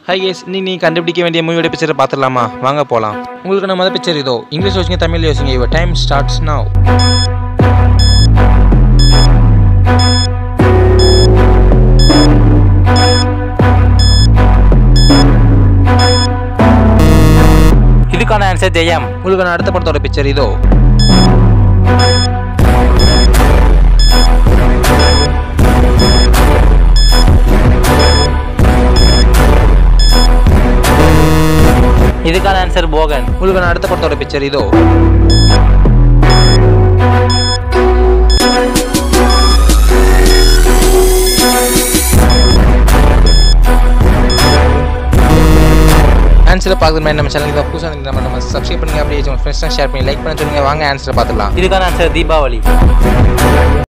high case நீ நீ கண்டுபிடிக்க வேண்டிய மூவியோட பிக்சரை பார்த்துடலாமா வாங்க போகலாம் உங்களுக்கு நம்ம மொதல் பிக்சர் இதோ இங்கிலீஷ் யோசிங்க தமிழ் யோசிங்க இவ டைம் ஸ்டார்ட்ஸ் நவ் இதுக்கான ஆன்சர் ஜெயம் உங்களுக்கு நான் அடுத்த படத்தோட பிக்சர் இதோ இதுக்கான ஆன்சர் போகன் உங்களுக்கு நான் அடுத்த படத்தோட பிக்சர் இதோ ஆன்சரை பார்க்குற மாதிரி நம்ம சேனலுக்கு தான் புதுசாக இருந்தால் நம்ம நம்ம சப்ஸ்கிரைப் பண்ணுங்க அப்படியே உங்கள் ஃப்ரெண்ட்ஸ்லாம் ஷேர் பண்ணி லைக் பண்ண சொல்லுங்க வாங்க ஆன்சரை பார்த்துடலாம் இதுக்கான ஆன்சர் தீபாவளி